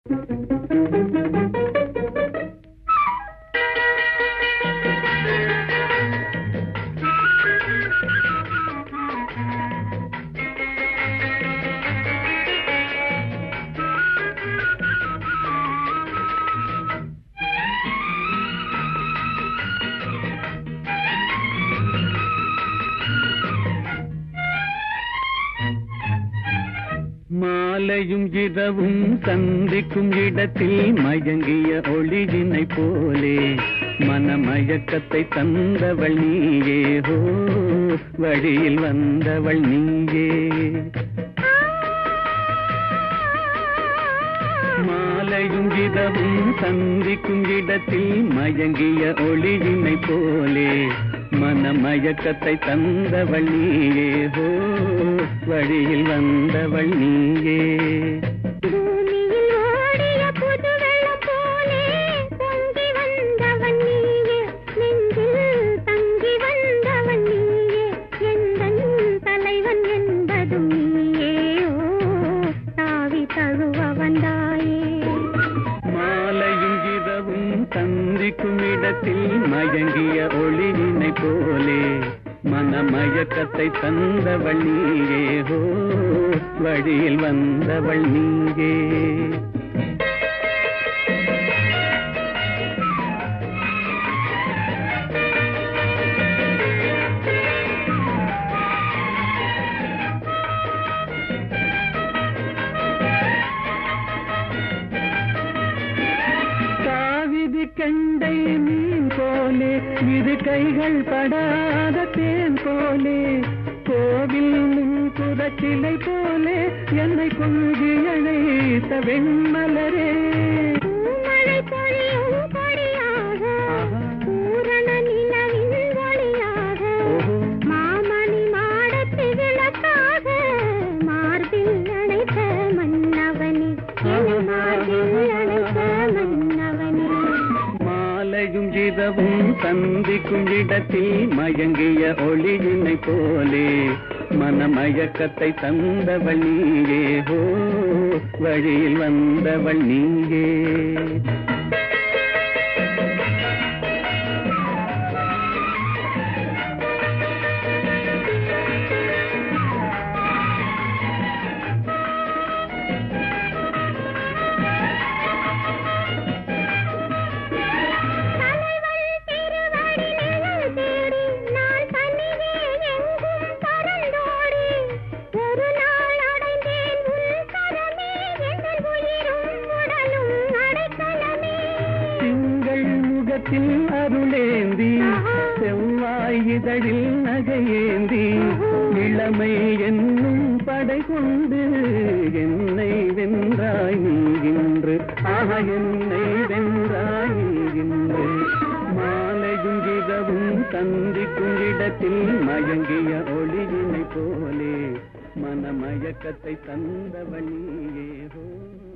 மாலையும் இரவும் சந்திக்கும் இடத்தில் மயங்கிய ஒளியினை போலே மனமயக்கத்தை தந்தவள் நீயே ஹோ வழியில் வந்தவள் நீயே மாலையும் இரவும் சந்திக்கும் இடத்தில் மயங்கிய ஒளியினை போலே மனமயக்கத்தை தந்தவள் நீயே ஹோ வழியில் வந்தவள் நீயே பூமியில் ஓடிய புது வெள்ளம் போலே பொங்கி வந்தவன் நீயே நெஞ்சில் தங்கி வந்தவன் நீயே எந்தன் தலைவன் என்பதும் நீயே ஓ தாவி தழுவ வந்தாயே மாலையும் இரவும் சந்திக்கும் இடத்தில் மயங்கிய ஒளியினை போலே மனமயக்கத்தை தந்தவள் நீயே ஹோ வழியில் வந்தவள் நீயே காவிரி கண்டை மீன் போலே இரு கைகள் படாத தேன் போலே கோவில் முன்புற சிலை போலே என்னை கொள்கி அழைத்த வெண்மலரே பூமழை பொழியும் கொடியாக ஆஹா. பூரண நிலவின் ஒளியாக ஓஹோ. மாமணி மாடத்து விளக்காக மார்பில் அணைத்த மன்னவனே என மார்பில் அணைத்த மன்னவனே மாலையும் இரவும் சந்திக்கும் இடத்தில் மயங்கிய ஒளியினை போலே மனமயக்கத்தை தந்தவள் நீயே ஹோ வழியில் வந்தவள் நீயே தலைவன் திருவடி நிழல் தேடி நான் தனியே எங்கும் பறந்தோடி ஒரு நாள் அடைந்தேன் உன் கரமே எங்கள் உயிரும் உடலும் அடைக்கலமே திங்கள் முகத்தில் அருளேந்தி செவ்வாய் இதழில் நகையேந்தி இளமை என்னும் படை கொண்டு என்னை வென்றாய் நீ இன்று ஆக என்னை வென்றாய் நீ இன்று மாலையும் இரவும் சந்திக்கும் இடத்தில் மயங்கிய ஒளியினை போலே மனமயக்கத்தை தந்தவள் நீயே ஹோ